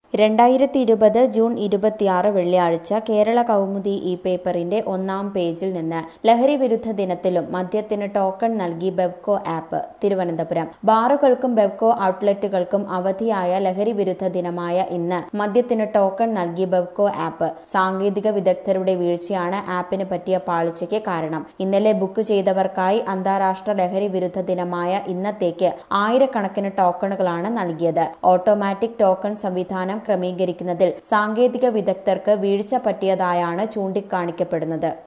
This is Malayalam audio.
രണ്ടായിരത്തി ഇരുപത് ജൂൺ ഇരുപത്തിയാറ് വെള്ളിയാഴ്ച കേരള കൗമുദി ഈ പേപ്പറിന്റെ ഒന്നാം പേജിൽ നിന്ന് ലഹരി വിരുദ്ധ ദിനത്തിലും മദ്യത്തിന് ടോക്കൺ നൽകി ബെവ്കോ ആപ്പ് തിരുവനന്തപുരം ബാറുകൾക്കും ബെവ്കോ ഔട്ട്ലെറ്റുകൾക്കും അവധിയായ ലഹരി വിരുദ്ധ ദിനമായ ഇന്ന് മദ്യത്തിന് ടോക്കൺ നൽകി ബെവ്കോ ആപ്പ് സാങ്കേതിക വിദഗ്ധരുടെ വീഴ്ചയാണ് ആപ്പിന് പറ്റിയ പാളിച്ചയ്ക്ക് കാരണം ഇന്നലെ ബുക്ക് ചെയ്തവർക്കായി അന്താരാഷ്ട്ര ലഹരി വിരുദ്ധ ദിനമായ ഇന്നത്തേക്ക് ആയിരക്കണക്കിന് ടോക്കണുകളാണ് നൽകിയത് ഓട്ടോമാറ്റിക് ടോക്കൺ സംവിധാനം ക്രമീകരിക്കുന്നതിൽ സാങ്കേതിക വിദഗ്ധർക്ക് വീഴ്ച പറ്റിയതായാണ് ചൂണ്ടിക്കാണിക്കപ്പെടുന്നത്